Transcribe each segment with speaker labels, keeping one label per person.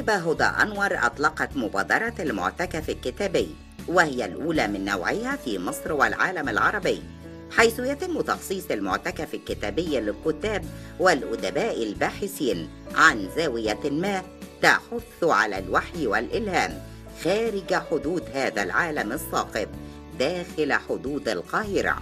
Speaker 1: الكاتبة هدى أنور أطلقت مبادرة المعتكف الكتابي وهي الأولى من نوعها في مصر والعالم العربي حيث يتم تخصيص المعتكف الكتابي للكتاب والأدباء الباحثين عن زاوية ما تحث على الوحي والإلهام خارج حدود هذا العالم الصاخب داخل حدود القاهرة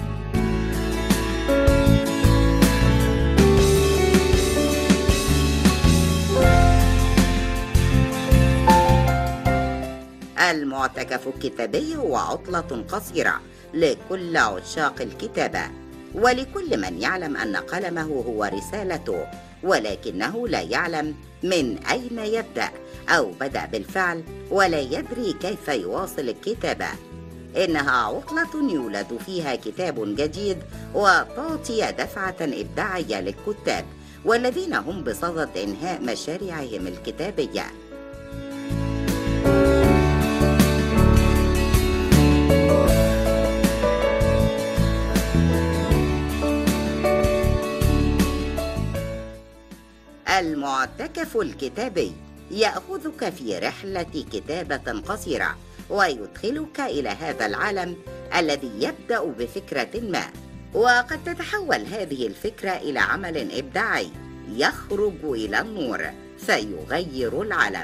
Speaker 1: المعتكف الكتابي هو عطلة قصيرة لكل عشاق الكتابة ولكل من يعلم أن قلمه هو رسالته ولكنه لا يعلم من أين يبدأ أو بدأ بالفعل ولا يدري كيف يواصل الكتابة إنها عطلة يولد فيها كتاب جديد وتعطي دفعة إبداعية للكتاب والذين هم بصدد إنهاء مشاريعهم الكتابية المعتكف الكتابي ياخذك في رحله كتابه قصيره ويدخلك الى هذا العالم الذي يبدا بفكره ما وقد تتحول هذه الفكره الى عمل ابداعي يخرج الى النور فيغير العالم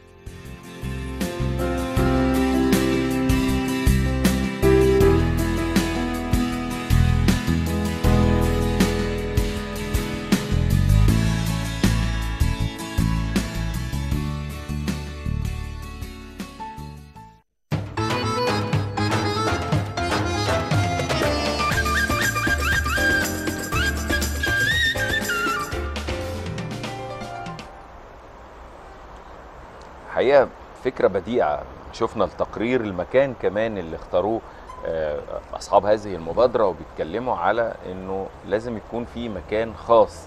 Speaker 2: حقيقه فكره بديعه شفنا التقرير المكان كمان اللي اختاروه آه، اصحاب هذه المبادره وبيتكلموا على انه لازم يكون في مكان خاص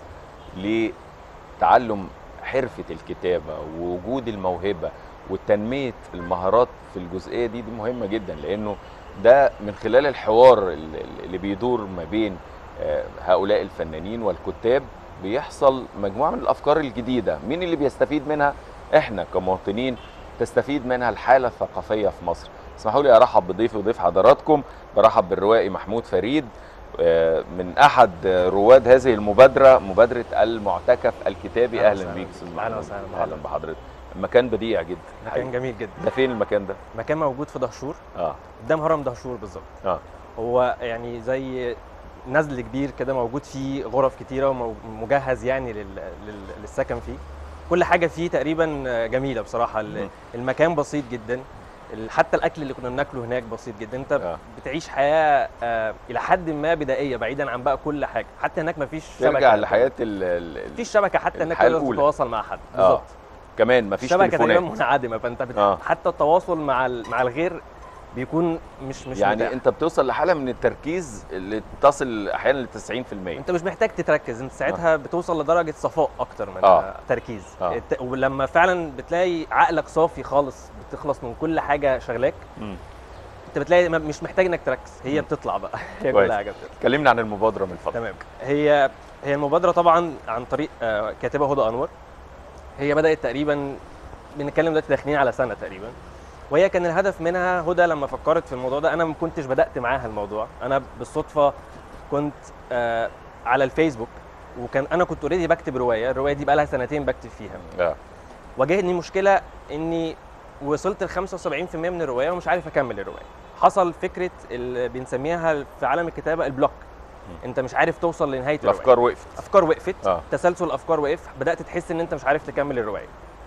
Speaker 2: لتعلم حرفه الكتابه ووجود الموهبه وتنميه المهارات في الجزئيه دي دي مهمه جدا لانه ده من خلال الحوار اللي اللي بيدور ما بين آه، هؤلاء الفنانين والكتاب بيحصل مجموعه من الافكار الجديده مين اللي بيستفيد منها احنا كمواطنين تستفيد منها الحاله الثقافيه في مصر اسمحوا لي ارحب بضيفي وضيف حضراتكم برحب بالروائي محمود فريد آه، من احد آه، رواد هذه المبادره مبادره المعتكف الكتابي
Speaker 3: أهلا
Speaker 2: اهلا
Speaker 3: وسهلا
Speaker 2: بيك
Speaker 3: بك.
Speaker 2: استاذ
Speaker 3: أهلا
Speaker 2: محمود
Speaker 3: وسهلا
Speaker 2: اهلا
Speaker 3: بحضرتك.
Speaker 2: بحضرتك المكان بديع جدا
Speaker 3: مكان
Speaker 2: حقيقي.
Speaker 3: جميل جدا
Speaker 2: ده فين المكان ده
Speaker 3: مكان موجود في دهشور
Speaker 2: اه
Speaker 3: قدام هرم دهشور بالظبط
Speaker 2: اه
Speaker 3: هو يعني زي نزل كبير كده موجود فيه غرف كتيره ومجهز يعني لل... لل... للسكن فيه كل حاجه فيه تقريبا جميله بصراحه ال-
Speaker 2: مم.
Speaker 3: المكان بسيط جدا ال- حتى الاكل اللي كنا بناكله هناك بسيط جدا انت
Speaker 2: آه.
Speaker 3: بتعيش حياه آه، الى حد ما بدائيه بعيدا عن بقى كل حاجه حتى هناك مفيش
Speaker 2: ترجع
Speaker 3: شبكه
Speaker 2: لحياه ال- ال-
Speaker 3: مفيش شبكه حتى هناك
Speaker 2: الحياة
Speaker 3: تقدر
Speaker 2: الأولى.
Speaker 3: تتواصل مع حد
Speaker 2: اه
Speaker 3: بالظبط
Speaker 2: كمان مفيش
Speaker 3: الشبكه تقريبا
Speaker 2: تليفونات
Speaker 3: منعدمه فانت بت...
Speaker 2: آه.
Speaker 3: حتى التواصل مع ال... مع الغير بيكون مش مش
Speaker 2: يعني
Speaker 3: متاح.
Speaker 2: انت بتوصل لحاله من التركيز اللي تصل احيانا ل 90%
Speaker 3: انت مش محتاج تتركز انت ساعتها بتوصل لدرجه صفاء اكتر من
Speaker 2: آه.
Speaker 3: آه. تركيز
Speaker 2: آه.
Speaker 3: الت... ولما فعلا بتلاقي عقلك صافي خالص بتخلص من كل حاجه شغلاك
Speaker 2: مم.
Speaker 3: انت بتلاقي ما- مش محتاج انك تركز هي
Speaker 2: مم.
Speaker 3: بتطلع بقى هي
Speaker 2: كويس.
Speaker 3: كل حاجه بتطلع
Speaker 2: كلمنا عن المبادره من فضلك
Speaker 3: تمام هي هي المبادره طبعا عن طريق آه، كاتبه هدى انور هي بدات تقريبا بنتكلم دلوقتي داخلين على سنه تقريبا وهي كان الهدف منها هدى لما فكرت في الموضوع ده انا ما كنتش بدات معاها الموضوع انا بالصدفه كنت آه على الفيسبوك وكان انا كنت اوريدي بكتب روايه الروايه دي بقى لها سنتين بكتب فيها
Speaker 2: اه
Speaker 3: واجهني مشكله اني وصلت ل 75% من الروايه ومش عارف اكمل الروايه حصل فكره اللي بنسميها في عالم الكتابه البلوك انت مش عارف توصل لنهايه الروايه
Speaker 2: الافكار وقفت
Speaker 3: افكار وقفت
Speaker 2: آه.
Speaker 3: آه. تسلسل الافكار وقف بدات تحس ان انت مش عارف تكمل الروايه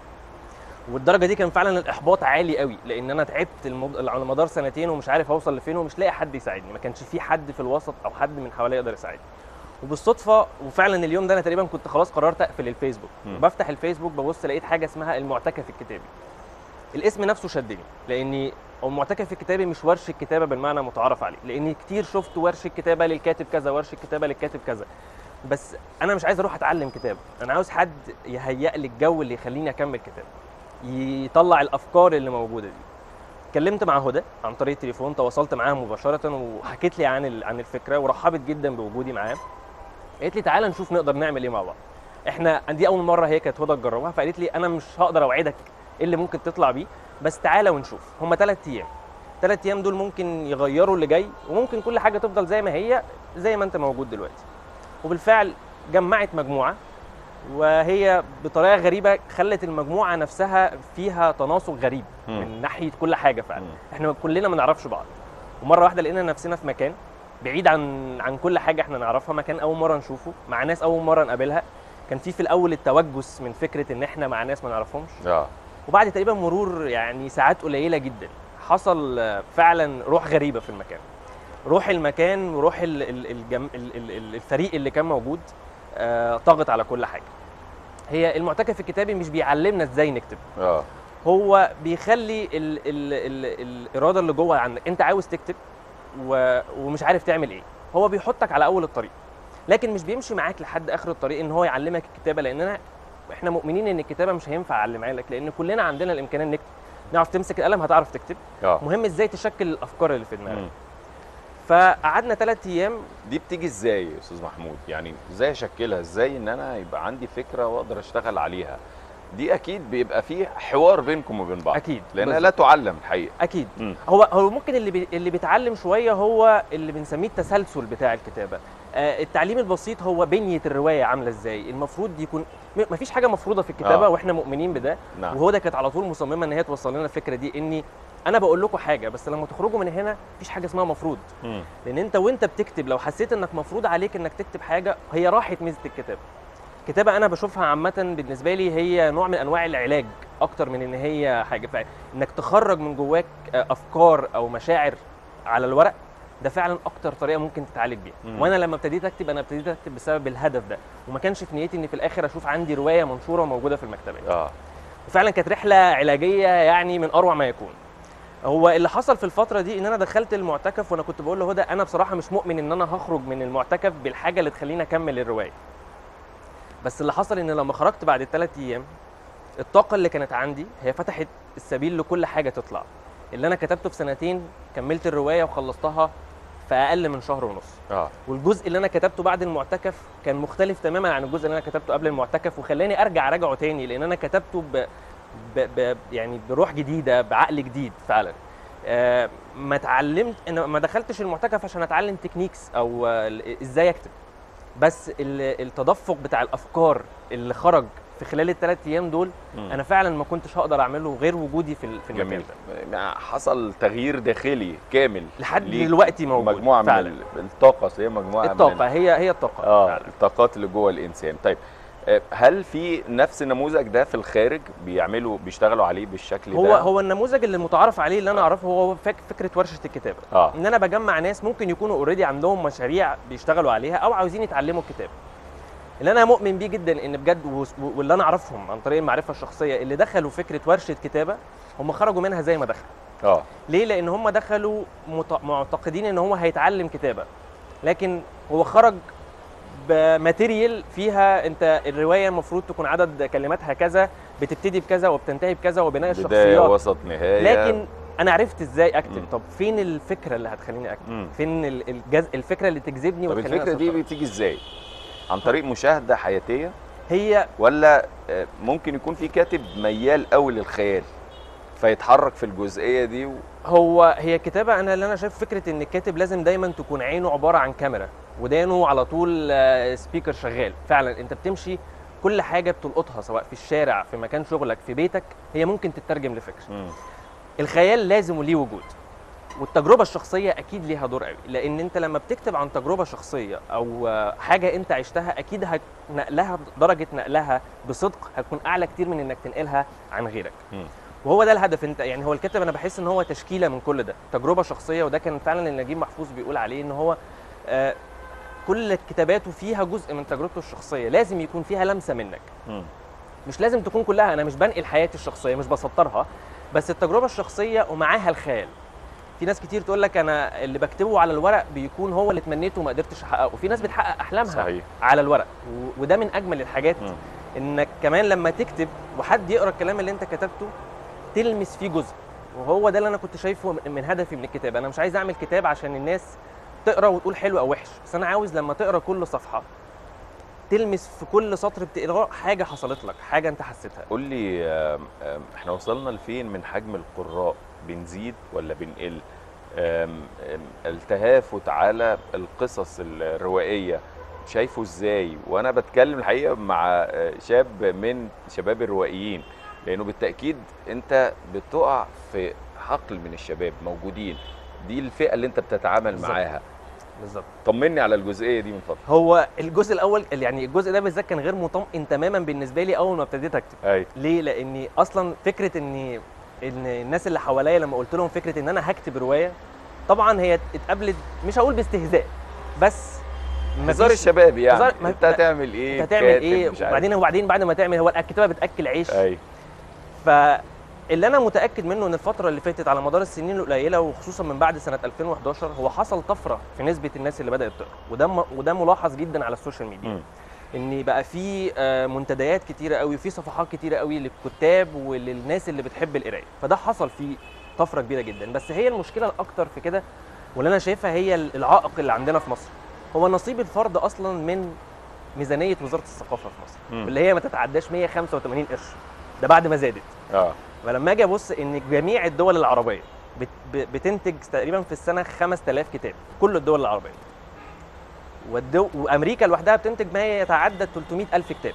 Speaker 3: والدرجه دي كان فعلا الاحباط عالي قوي لان انا تعبت المد... على مدار سنتين ومش عارف اوصل لفين ومش لاقي حد يساعدني ما كانش في حد في الوسط او حد من حواليا يقدر يساعدني وبالصدفه وفعلا اليوم ده انا تقريبا كنت خلاص قررت اقفل الفيسبوك
Speaker 2: مم.
Speaker 3: بفتح الفيسبوك ببص لقيت حاجه اسمها المعتكف الكتابي الاسم نفسه شدني لاني او المعتكف الكتابي مش ورشه كتابه بالمعنى المتعارف عليه لاني كتير شفت ورشه كتابه للكاتب كذا ورشه كتابه للكاتب كذا بس انا مش عايز اروح اتعلم كتابه انا عاوز حد يهيئ لي الجو اللي يخليني اكمل كتابه يطلع الافكار اللي موجوده دي اتكلمت مع هدى عن طريق التليفون تواصلت معاها مباشره وحكيت لي عن ال- عن الفكره ورحبت جدا بوجودي معاه قالت لي تعالى نشوف نقدر نعمل ايه مع بعض احنا دي اول مره هي كانت هدى تجربها فقالت لي انا مش هقدر اوعدك ايه اللي ممكن تطلع بيه بس تعالى ونشوف هم ثلاث ايام ثلاث ايام دول ممكن يغيروا اللي جاي وممكن كل حاجه تفضل زي ما هي زي ما انت موجود دلوقتي وبالفعل جمعت مجموعه وهي بطريقه غريبه خلت المجموعه نفسها فيها تناسق غريب
Speaker 2: مم.
Speaker 3: من ناحيه كل حاجه فعلا
Speaker 2: مم.
Speaker 3: احنا كلنا ما نعرفش بعض ومره واحده لقينا نفسنا في مكان بعيد عن عن كل حاجه احنا نعرفها مكان اول مره نشوفه مع ناس اول مره نقابلها كان في في الاول التوجس من فكره ان احنا مع ناس ما نعرفهمش
Speaker 2: اه
Speaker 3: وبعد تقريبا مرور يعني ساعات قليله جدا حصل آه، فعلا روح غريبه في المكان روح المكان وروح ال- ال- الجم... ال- ال- ال- الفريق اللي كان موجود آه، طغت على كل حاجه هي المعتكف الكتابي مش بيعلمنا ازاي نكتب
Speaker 2: اه
Speaker 3: هو بيخلي ال ال ال الاراده اللي جوه عندك انت عاوز تكتب و... ومش عارف تعمل ايه هو بيحطك على اول الطريق لكن مش بيمشي معاك لحد اخر الطريق ان هو يعلمك الكتابه لاننا احنا مؤمنين ان الكتابه مش هينفع اعلمها لك لان كلنا عندنا الامكانيه نكتب نعرف تمسك القلم هتعرف تكتب
Speaker 2: اه
Speaker 3: مهم ازاي تشكل الافكار اللي في دماغك
Speaker 2: مم.
Speaker 3: فقعدنا ثلاث ايام
Speaker 2: دي بتيجي ازاي يا استاذ محمود يعني ازاي اشكلها ازاي ان انا يبقى عندي فكره واقدر اشتغل عليها دي اكيد بيبقى فيه حوار بينكم وبين بعض
Speaker 3: اكيد
Speaker 2: لانها
Speaker 3: بالظبط.
Speaker 2: لا تعلم الحقيقه
Speaker 3: اكيد
Speaker 2: مم.
Speaker 3: هو هو ممكن اللي بي اللي بيتعلم شويه هو اللي بنسميه التسلسل بتاع الكتابه آه التعليم البسيط هو بنيه الروايه عامله ازاي المفروض يكون م- مفيش حاجه مفروضه في الكتابه
Speaker 2: آه.
Speaker 3: واحنا مؤمنين بده
Speaker 2: نعم
Speaker 3: وهو ده كانت على طول مصممه ان هي توصل لنا الفكره دي اني انا بقول لكم حاجه بس لما تخرجوا من هنا مفيش حاجه اسمها مفروض
Speaker 2: مم.
Speaker 3: لان انت وانت بتكتب لو حسيت انك مفروض عليك انك تكتب حاجه هي راحت ميزه الكتابه الكتابه انا بشوفها عامه بالنسبه لي هي نوع من انواع العلاج اكتر من ان هي حاجه فانك تخرج من جواك آه، افكار او مشاعر على الورق ده فعلا اكتر طريقه ممكن تتعالج بيها
Speaker 2: مم.
Speaker 3: وانا لما ابتديت اكتب انا ابتديت اكتب بسبب الهدف ده وما كانش في نيتي ان في الاخر اشوف عندي روايه منشوره وموجوده في المكتبات
Speaker 2: اه
Speaker 3: وفعلا كانت رحله علاجيه يعني من اروع ما يكون هو اللي حصل في الفتره دي ان انا دخلت المعتكف وانا كنت بقول لهدى انا بصراحه مش مؤمن ان انا هخرج من المعتكف بالحاجه اللي تخليني اكمل الروايه بس اللي حصل ان لما خرجت بعد الثلاث ايام الطاقه اللي كانت عندي هي فتحت السبيل لكل حاجه تطلع اللي انا كتبته في سنتين كملت الروايه وخلصتها في اقل من شهر ونص
Speaker 2: اه
Speaker 3: والجزء اللي انا كتبته بعد المعتكف كان مختلف تماما عن الجزء اللي انا كتبته قبل المعتكف وخلاني ارجع اراجعه تاني لان انا كتبته ب... ب... ب... يعني بروح جديده بعقل جديد فعلا آه ما اتعلمت انا ما دخلتش المعتكف عشان اتعلم تكنيكس او آه ال- ازاي اكتب بس ال- التدفق بتاع الافكار اللي خرج في خلال الثلاث ايام دول
Speaker 2: مم.
Speaker 3: انا فعلا ما كنتش هقدر اعمله غير وجودي في ال- في المكان
Speaker 2: جميل
Speaker 3: ده
Speaker 2: ما حصل تغيير داخلي كامل
Speaker 3: لحد
Speaker 2: ليك
Speaker 3: دلوقتي موجود
Speaker 2: مجموعه
Speaker 3: فعلا
Speaker 2: من ال- الطاقه أصل هي مجموعه من
Speaker 3: الطاقه هي هي الطاقه
Speaker 2: اه
Speaker 3: فعلا.
Speaker 2: الطاقات اللي جوه الانسان طيب آه، هل في نفس النموذج ده في الخارج بيعملوا بيشتغلوا عليه بالشكل
Speaker 3: هو
Speaker 2: ده
Speaker 3: هو النموذج اللي متعارف عليه اللي انا اعرفه هو فك فكره ورشه الكتابه
Speaker 2: اه
Speaker 3: ان انا بجمع ناس ممكن يكونوا اوريدي عندهم مشاريع بيشتغلوا عليها او عاوزين يتعلموا الكتابه اللي انا مؤمن بيه جدا ان بجد وس- واللي انا اعرفهم عن طريق المعرفه الشخصيه اللي دخلوا فكره ورشه كتابه هم خرجوا منها زي ما دخلوا
Speaker 2: اه
Speaker 3: ليه لان هم دخلوا مت- معتقدين ان هو هيتعلم كتابه لكن هو خرج بماتيريال فيها انت الروايه المفروض تكون عدد كلماتها كذا بتبتدي بكذا وبتنتهي بكذا وبناء
Speaker 2: بدايه
Speaker 3: الشخصيات
Speaker 2: وسط نهايه
Speaker 3: لكن انا عرفت ازاي اكتب
Speaker 2: مم.
Speaker 3: طب فين الفكره اللي هتخليني اكتب
Speaker 2: مم.
Speaker 3: فين ال- الجز... الفكره اللي تجذبني
Speaker 2: طب
Speaker 3: وتخليني
Speaker 2: الفكره دي
Speaker 3: أسيطر؟
Speaker 2: بتيجي ازاي عن طريق مشاهده حياتيه
Speaker 3: هي
Speaker 2: ولا آه، ممكن يكون في كاتب ميال قوي للخيال فيتحرك في الجزئيه دي و...
Speaker 3: هو هي كتابه انا اللي انا شايف فكره ان الكاتب لازم دايما تكون عينه عباره عن كاميرا ودانه على طول آه، سبيكر شغال فعلا انت بتمشي كل حاجه بتلقطها سواء في الشارع في مكان شغلك في بيتك هي ممكن تترجم لفكره
Speaker 2: مم.
Speaker 3: الخيال لازم ليه وجود والتجربه الشخصيه اكيد ليها دور قوي لان انت لما بتكتب عن تجربه شخصيه او آه، حاجه انت عشتها اكيد هت- نقلها درجه نقلها بصدق هتكون اعلى كتير من انك تنقلها عن غيرك
Speaker 2: مم.
Speaker 3: وهو ده الهدف انت يعني هو الكاتب انا بحس ان هو تشكيله من كل ده تجربه شخصيه وده كان فعلا اللي نجيب محفوظ بيقول عليه ان هو آه كل كتاباته فيها جزء من تجربته الشخصيه لازم يكون فيها لمسه منك
Speaker 2: مم.
Speaker 3: مش لازم تكون كلها انا مش بنقل حياتي الشخصيه مش بسطرها بس التجربه الشخصيه ومعاها الخيال في ناس كتير تقول لك انا اللي بكتبه على الورق بيكون هو اللي تمنيته وما قدرتش احققه وفي ناس بتحقق احلامها
Speaker 2: صحيح
Speaker 3: على الورق و- وده من اجمل الحاجات
Speaker 2: مم.
Speaker 3: انك كمان لما تكتب وحد يقرا الكلام اللي انت كتبته تلمس فيه جزء وهو ده اللي انا كنت شايفه من- من هدفي من الكتاب انا مش عايز اعمل كتاب عشان الناس تقرا وتقول حلو او وحش بس انا عاوز لما تقرا كل صفحه تلمس في كل سطر بتقراه حاجه حصلت لك حاجه انت حسيتها
Speaker 2: قول لي آم، آم، احنا وصلنا لفين من حجم القراء بنزيد ولا بنقل آم، آم، التهافت على القصص الروائيه شايفه ازاي وانا بتكلم الحقيقه مع آه، شاب من شباب الروائيين لانه بالتاكيد انت بتقع في حقل من الشباب موجودين دي الفئه اللي انت بتتعامل
Speaker 3: بالظبط.
Speaker 2: معاها
Speaker 3: بالظبط
Speaker 2: طمني على الجزئيه دي من فضلك
Speaker 3: هو الجزء الاول يعني الجزء ده بالذات كان غير مطمئن تماما بالنسبه لي اول ما ابتديت اكتب
Speaker 2: اي
Speaker 3: ليه لاني اصلا فكره اني ان الناس اللي حواليا لما قلت لهم فكره ان انا هكتب روايه طبعا هي اتقابلت مش هقول باستهزاء بس
Speaker 2: هزار
Speaker 3: مفيش-
Speaker 2: الشباب يعني
Speaker 3: هزار- ما-
Speaker 2: انت هتعمل ايه
Speaker 3: انت هتعمل
Speaker 2: كاتب،
Speaker 3: ايه
Speaker 2: مش عارف.
Speaker 3: وبعدين وبعدين بعد ما تعمل هو الكتابه بتاكل عيش
Speaker 2: اي
Speaker 3: فاللي انا متاكد منه ان الفتره اللي فاتت على مدار السنين القليله وخصوصا من بعد سنه 2011 هو حصل طفره في نسبه الناس اللي بدات تقرا وده م- وده ملاحظ جدا على السوشيال ميديا
Speaker 2: مم.
Speaker 3: ان بقى في آه، منتديات كتيره قوي وفي صفحات كتيره قوي للكتاب وللناس اللي بتحب القرايه فده حصل فيه طفره كبيره جدا بس هي المشكله الاكتر في كده واللي انا شايفها هي العائق اللي عندنا في مصر هو نصيب الفرد اصلا من ميزانيه وزاره الثقافه في مصر
Speaker 2: مم.
Speaker 3: واللي هي ما تتعداش 185 قرش ده بعد ما زادت
Speaker 2: اه
Speaker 3: فلما اجي ابص ان جميع الدول العربيه بت- ب- بتنتج تقريبا في السنه 5000 كتاب كل الدول العربيه والدو... وامريكا لوحدها بتنتج ما يتعدى 300 الف كتاب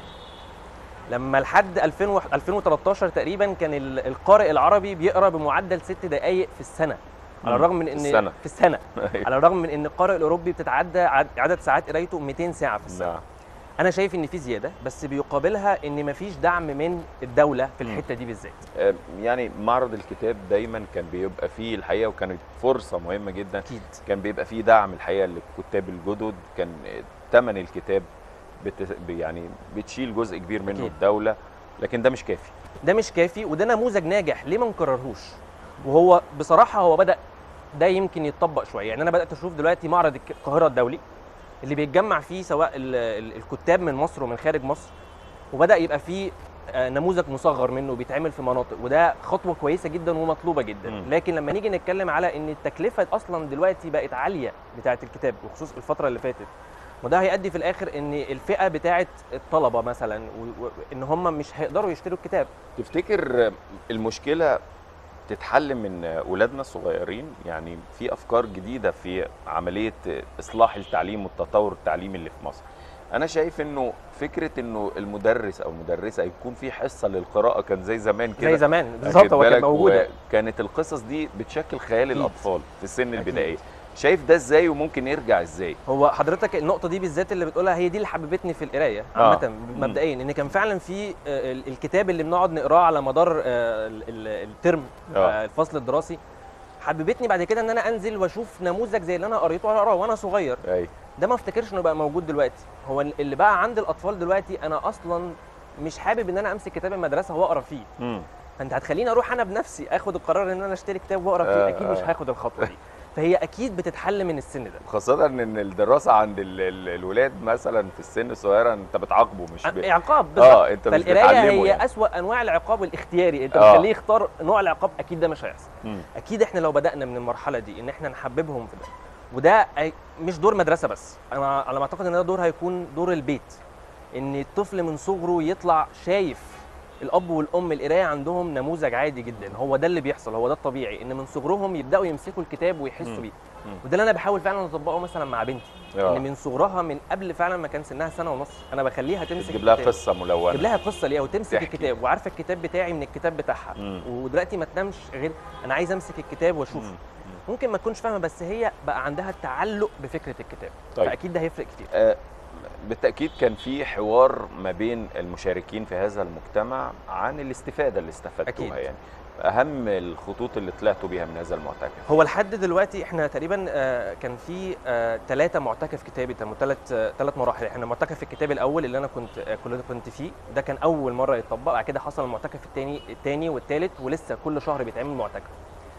Speaker 3: لما لحد 2000 و- 2013 تقريبا كان ال- القارئ العربي بيقرا بمعدل ست دقائق في السنه على
Speaker 2: مم.
Speaker 3: الرغم من ان
Speaker 2: في السنة.
Speaker 3: في السنه
Speaker 2: أيوة.
Speaker 3: على الرغم من ان القارئ الاوروبي بتتعدى عد- عدد ساعات قرايته 200 ساعه في السنه
Speaker 2: نعم
Speaker 3: انا شايف ان في زياده بس بيقابلها ان مفيش دعم من الدوله في
Speaker 2: مم.
Speaker 3: الحته دي بالذات
Speaker 2: آه، يعني معرض الكتاب دايما كان بيبقى فيه الحقيقه وكانت فرصه مهمه جدا
Speaker 3: اكيد
Speaker 2: كان بيبقى فيه دعم الحقيقه للكتاب الجدد كان ثمن الكتاب بت يعني بتشيل جزء كبير منه
Speaker 3: أكيد.
Speaker 2: الدوله لكن ده مش كافي
Speaker 3: ده مش كافي وده نموذج ناجح ليه ما نكررهوش وهو بصراحه هو بدا ده يمكن يتطبق شويه يعني انا بدات اشوف دلوقتي معرض الك- القاهره الدولي اللي بيتجمع فيه سواء ال- ال- الكتاب من مصر ومن خارج مصر وبدا يبقى فيه آه، نموذج مصغر منه بيتعمل في مناطق وده خطوه كويسه جدا ومطلوبه جدا
Speaker 2: مم.
Speaker 3: لكن لما نيجي نتكلم على ان التكلفه اصلا دلوقتي بقت عاليه بتاعه الكتاب بخصوص الفتره اللي فاتت وده هيؤدي في الاخر ان الفئه بتاعه الطلبه مثلا و- و- ان هم مش هيقدروا يشتروا الكتاب
Speaker 2: تفتكر المشكله تتحل من اولادنا الصغيرين يعني في افكار جديده في عمليه اصلاح التعليم والتطور التعليمي اللي في مصر انا شايف انه فكره انه المدرس او المدرسه يكون في حصه للقراءه كان زي زمان كده
Speaker 3: زي زمان بالظبط هو كانت موجوده
Speaker 2: كانت القصص دي بتشكل خيال
Speaker 3: أكيد.
Speaker 2: الاطفال في السن
Speaker 3: أكيد.
Speaker 2: البدائيه شايف ده ازاي وممكن يرجع ازاي
Speaker 3: هو حضرتك النقطه دي بالذات اللي بتقولها هي دي اللي حببتني في القرايه
Speaker 2: آه.
Speaker 3: عامه مبدئيا ان كان فعلا في آه، ال- الكتاب اللي بنقعد نقراه على مدار آه، ال- ال- الترم
Speaker 2: آه.
Speaker 3: آه، الفصل الدراسي حببتني بعد كده ان انا انزل واشوف نموذج زي اللي انا قريته وانا اقراه وانا صغير
Speaker 2: اي
Speaker 3: ده ما افتكرش انه بقى موجود دلوقتي هو اللي بقى عند الاطفال دلوقتي انا اصلا مش حابب ان انا امسك كتاب المدرسه واقرا فيه
Speaker 2: مم.
Speaker 3: فانت هتخليني اروح انا بنفسي اخد القرار ان انا اشتري كتاب واقرا فيه
Speaker 2: آه،
Speaker 3: اكيد مش
Speaker 2: آه.
Speaker 3: هاخد الخطوه دي فهي اكيد بتتحل من السن ده
Speaker 2: خاصة ان الدراسة عند ال- ال- الولاد مثلا في السن الصغيرة انت بتعاقبه مش ب...
Speaker 3: عقاب بالظبط
Speaker 2: اه انت مش
Speaker 3: فالقرايه
Speaker 2: بتعلمه
Speaker 3: هي
Speaker 2: يعني.
Speaker 3: اسوأ انواع العقاب الاختياري انت
Speaker 2: آه.
Speaker 3: بتخليه يختار نوع العقاب اكيد ده مش هيحصل
Speaker 2: مم.
Speaker 3: اكيد احنا لو بدانا من المرحله دي ان احنا نحببهم في ده وده أي- مش دور مدرسه بس انا على ما اعتقد ان ده دور هيكون دور البيت ان الطفل من صغره يطلع شايف الاب والام القرايه عندهم نموذج عادي جدا هو ده اللي بيحصل هو ده الطبيعي ان من صغرهم يبداوا يمسكوا الكتاب ويحسوا
Speaker 2: مم.
Speaker 3: بيه
Speaker 2: مم.
Speaker 3: وده اللي انا بحاول فعلا اطبقه مثلا مع بنتي
Speaker 2: آه.
Speaker 3: ان من صغرها من قبل فعلا ما كان سنها سنه ونص انا بخليها تمسك
Speaker 2: تجيب لها
Speaker 3: الكتاب.
Speaker 2: قصة ملونة
Speaker 3: تجيب لها قصه ليها وتمسك
Speaker 2: تحكي.
Speaker 3: الكتاب وعارفه الكتاب بتاعي من الكتاب بتاعها
Speaker 2: مم.
Speaker 3: ودلوقتي ما تنامش غير انا عايز امسك الكتاب واشوفه
Speaker 2: مم.
Speaker 3: ممكن ما تكونش فاهمه بس هي بقى عندها تعلق بفكره الكتاب
Speaker 2: طيب.
Speaker 3: فاكيد ده هيفرق كتير
Speaker 2: آه، بالتأكيد كان في حوار ما بين المشاركين في هذا المجتمع عن الاستفادة اللي استفدتوها
Speaker 3: أكيد.
Speaker 2: يعني أهم الخطوط اللي طلعتوا بيها من هذا المعتكف
Speaker 3: هو لحد دلوقتي احنا تقريبا آه، كان في ثلاثة معتكف كتابي تم ثلاث ثلاث مراحل احنا المعتكف الكتابي الاول اللي انا كنت آه، كنت كنت فيه ده كان اول مره يتطبق بعد كده حصل المعتكف الثاني الثاني والثالث ولسه كل شهر بيتعمل معتكف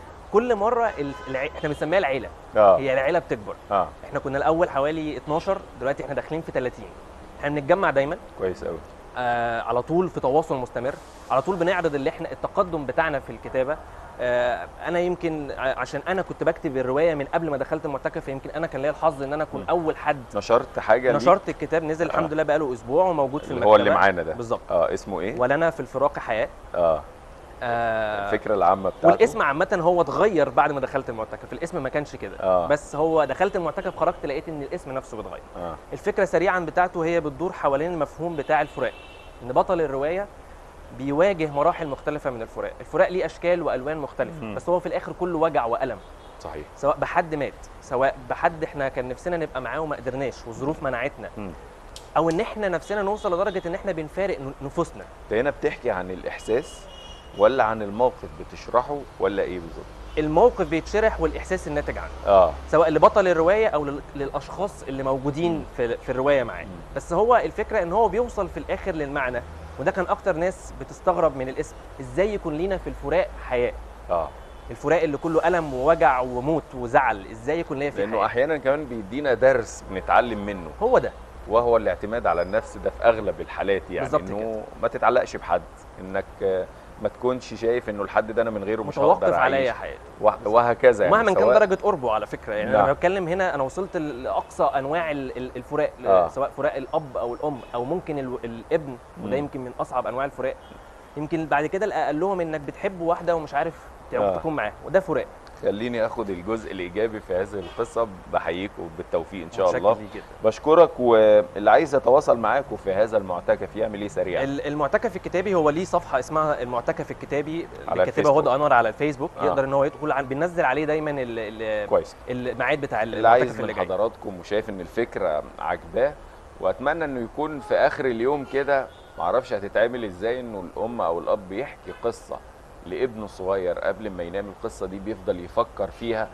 Speaker 3: كل مره ال- الع... احنا بنسميها العيله
Speaker 2: اه
Speaker 3: هي العيله بتكبر
Speaker 2: اه
Speaker 3: احنا كنا الاول حوالي 12 دلوقتي احنا داخلين في 30 احنا بنتجمع دايما
Speaker 2: كويس قوي
Speaker 3: آه على طول في تواصل مستمر على طول بنعرض اللي احنا التقدم بتاعنا في الكتابه آه، انا يمكن ع- عشان انا كنت بكتب الروايه من قبل ما دخلت المعتكف فيمكن انا كان ليا الحظ ان انا اكون
Speaker 2: مم.
Speaker 3: اول حد
Speaker 2: نشرت حاجه ليك؟
Speaker 3: نشرت الكتاب نزل
Speaker 2: آه.
Speaker 3: الحمد لله بقاله اسبوع وموجود في
Speaker 2: اللي
Speaker 3: المكتبه
Speaker 2: هو اللي معانا ده
Speaker 3: بالظبط
Speaker 2: اه اسمه ايه
Speaker 3: ولنا في الفراق حياه
Speaker 2: اه
Speaker 3: آه
Speaker 2: الفكره العامه بتاعته
Speaker 3: والاسم عامة هو اتغير بعد ما دخلت المعتكف، الاسم ما كانش كده،
Speaker 2: آه.
Speaker 3: بس هو دخلت المعتكف خرجت لقيت ان الاسم نفسه بيتغير.
Speaker 2: اه
Speaker 3: الفكرة سريعا بتاعته هي بتدور حوالين المفهوم بتاع الفراق. ان بطل الرواية بيواجه مراحل مختلفة من الفراق، الفراق ليه اشكال والوان مختلفة،
Speaker 2: مم.
Speaker 3: بس هو في الاخر كله وجع والم،
Speaker 2: صحيح
Speaker 3: سواء بحد مات، سواء بحد احنا كان نفسنا نبقى معاه وما قدرناش والظروف منعتنا،
Speaker 2: مم.
Speaker 3: او ان احنا نفسنا نوصل لدرجة ان احنا بنفارق نفوسنا.
Speaker 2: انت هنا بتحكي عن الاحساس ولا عن الموقف بتشرحه ولا ايه بالظبط
Speaker 3: الموقف بيتشرح والاحساس الناتج عنه.
Speaker 2: اه
Speaker 3: سواء لبطل الروايه او لل- للاشخاص اللي موجودين في في الروايه معاه
Speaker 2: مم.
Speaker 3: بس هو الفكره ان هو بيوصل في الاخر للمعنى وده كان اكتر ناس بتستغرب من الاسم ازاي يكون لينا في الفراق حياه
Speaker 2: اه
Speaker 3: الفراق اللي كله الم ووجع وموت وزعل ازاي يكون ليا فيه
Speaker 2: لانه
Speaker 3: حياه
Speaker 2: احيانا كمان بيدينا درس بنتعلم منه
Speaker 3: هو ده
Speaker 2: وهو الاعتماد على النفس ده في اغلب الحالات يعني
Speaker 3: بالظبط
Speaker 2: انه ما تتعلقش بحد انك آه، ما تكونش شايف انه الحد ده انا من غيره مش هقدر
Speaker 3: متوقف عليا
Speaker 2: اعيش
Speaker 3: حياتي
Speaker 2: وه- وهكذا يعني
Speaker 3: مهما كان
Speaker 2: سواء-
Speaker 3: درجه قربه على فكره يعني
Speaker 2: نعم.
Speaker 3: انا بتكلم هنا انا وصلت ل- لاقصى انواع ال- ال- الفراق ل-
Speaker 2: آه.
Speaker 3: سواء فراق الاب او الام او ممكن ال- الابن وده
Speaker 2: مم.
Speaker 3: يمكن من اصعب انواع الفراق يمكن بعد كده الاقلهم انك بتحب واحده ومش عارف ت-
Speaker 2: آه.
Speaker 3: تكون معاها وده فراق
Speaker 2: خليني اخد الجزء الايجابي في هذه القصه بحييكم بالتوفيق ان شاء
Speaker 3: متشكر
Speaker 2: الله
Speaker 3: ليك جدا.
Speaker 2: بشكرك واللي عايز يتواصل معاكم في هذا المعتكف يعمل ايه سريعا
Speaker 3: ال- المعتكف الكتابي هو ليه صفحه اسمها المعتكف الكتابي
Speaker 2: على
Speaker 3: اللي كاتبها
Speaker 2: الفيسبوك.
Speaker 3: هدى انور على الفيسبوك
Speaker 2: آه.
Speaker 3: يقدر ان هو يدخل عن بننزل عليه دايما ال- ال-
Speaker 2: كويس
Speaker 3: الميعاد بتاع
Speaker 2: اللي عايز
Speaker 3: المعتكف
Speaker 2: من
Speaker 3: اللي جاي
Speaker 2: حضراتكم وشايف ان الفكره عجباه واتمنى انه يكون في اخر اليوم كده معرفش هتتعمل ازاي انه الام او الاب يحكي قصه لابنه الصغير قبل ما ينام القصه دي بيفضل يفكر فيها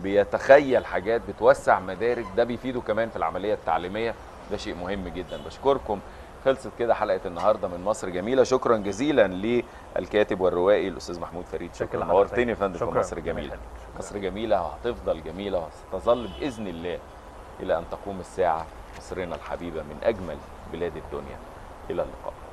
Speaker 2: بيتخيل حاجات بتوسع مدارك ده بيفيده كمان في العمليه التعليميه ده شيء مهم جدا بشكركم خلصت كده حلقه النهارده من مصر جميله شكرا جزيلا للكاتب والروائي الاستاذ محمود فريد شكرا
Speaker 3: لحضرتك.
Speaker 2: نورتني يا فندم في
Speaker 3: شكراً.
Speaker 2: مصر
Speaker 3: ربنا
Speaker 2: جميله
Speaker 3: يخليك. شكراً.
Speaker 2: مصر جميلة وهتفضل جميلة وستظل بإذن الله إلى أن تقوم الساعة مصرنا الحبيبة من أجمل بلاد الدنيا إلى اللقاء